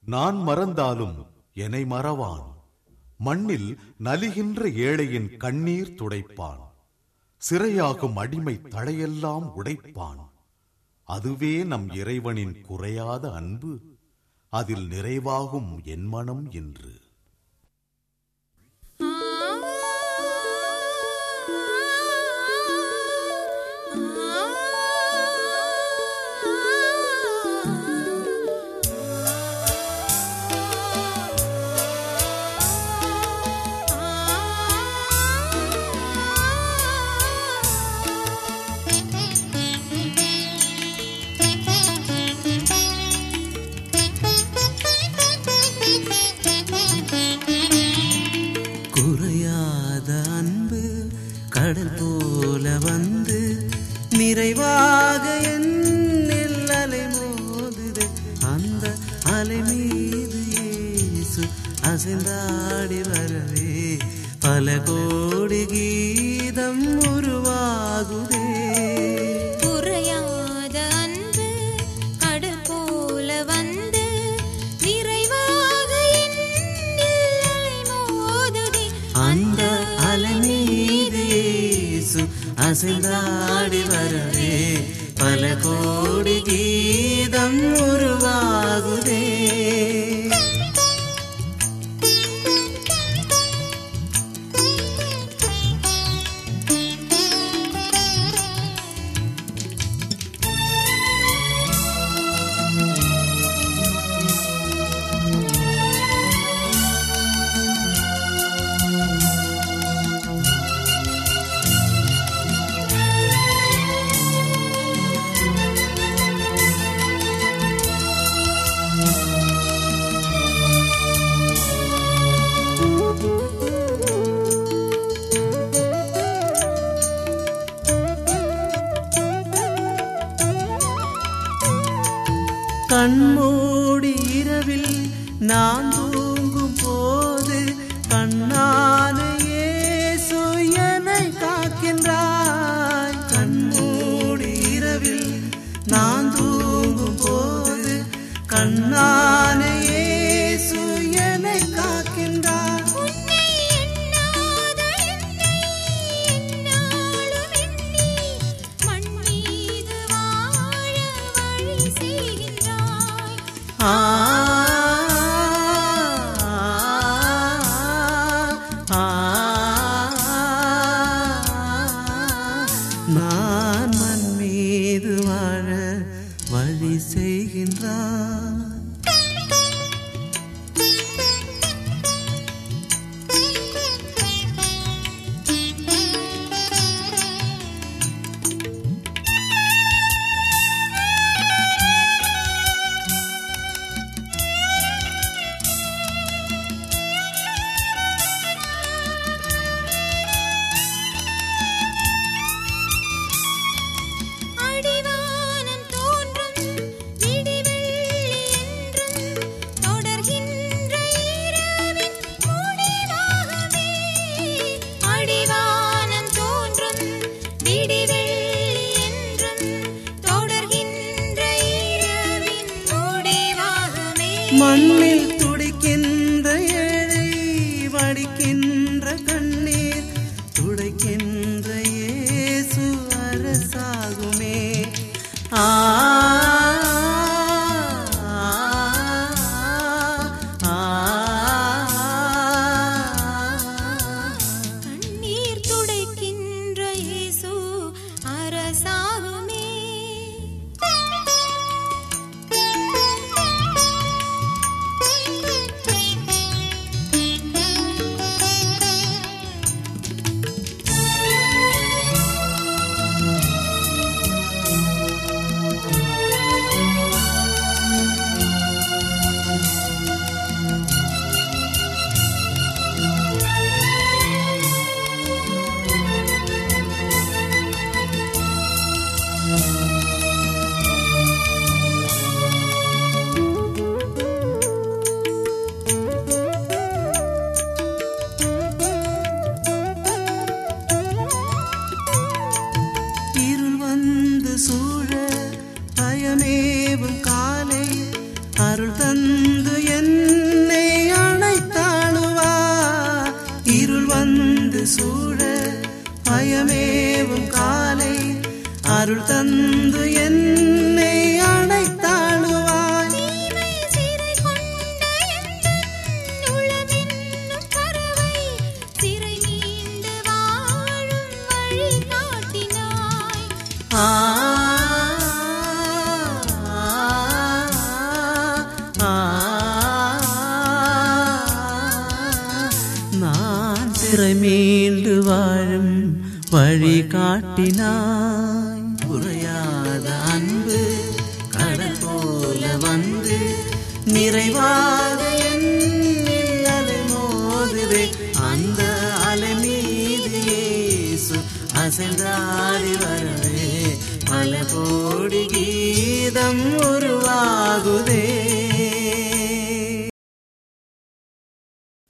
நான் மறந்தாலும் என்னை மறவான் மண்ணில் நலிகின்ற ஏழையின் கண்ணீர் துடைப்பான் சிறையாகும் அடிமை தடையெல்லாம் உடைப்பான் அதுவே நம் இறைவனின் குறையாத அன்பு அதில் நிறைவாகும் என் மனம் என்று குறையாத அன்பு கடல் போல வந்து நிறைவாக என்னில் அலை மோதுது அந்த அலை மீது இயேசு அசைந்தாடி வரவே பல கோடி கீதம் உருவாகுதே குறையாத அன்பு கடல் போல வந்து நிறைவாக என்னில் அலை மோதுதே. அந்த அலை மீது இயேசு அசைந்தாடி வரவே பல கோடி கீதம் உருவாகுதே கண்மூடி இரவில் நான் தூங்கும் போது கண்ணான இயேசு என்னை காக்கின்றாய் கண்மூடி இரவில் நான் தூங்கும் போது கண்ணான இயேசு என்னை காக்கின்றாய் உன்னை எண்ணாத என்னை எந்நாளும் எண்ணி மண் மீது வாழ வழி செய்கின்றாய். ஆ ஆ, நான் மண் மீது வாழ வழி செய்கின்றான் அடிவானம் தோன்றும் விடிவெள்ளி என்றும் தொடர்கின்ற இரவின் முடிவாகவே. அடிவானம் தோன்றும் விடிவெள்ளி என்றும் தொடர்கின்ற இரவின் முடிவாகவே. மண்ணில் துடிக்கின்ற ஏழை வடிக்கின்ற கண்ணீர் துடைக்கின்ற இயேசு அரசாகுமே ஆ ஆ, கண்ணீர் துடைக்கின்ற இயேசு அரசாகுமே அருள் தந்து என்னை அணைத்தாளுவாய் தீமை சிறை கொண்ட எந்தன் உளமென்னும் பறவை சிறை நீண்டு வாழும் வழி காட்டினாய் ஆ ஆ, நான் சிறை மீண்டு வாழும் வழி காட்டினாய் குறையாத அன்பு கடல் போல வந்து நிறைவாக என்னில் அலை மோதுதே அந்த அலை மீது இயேசு அசைந்தாடி வரவே பல கோடி கீதம் உருவாகுதே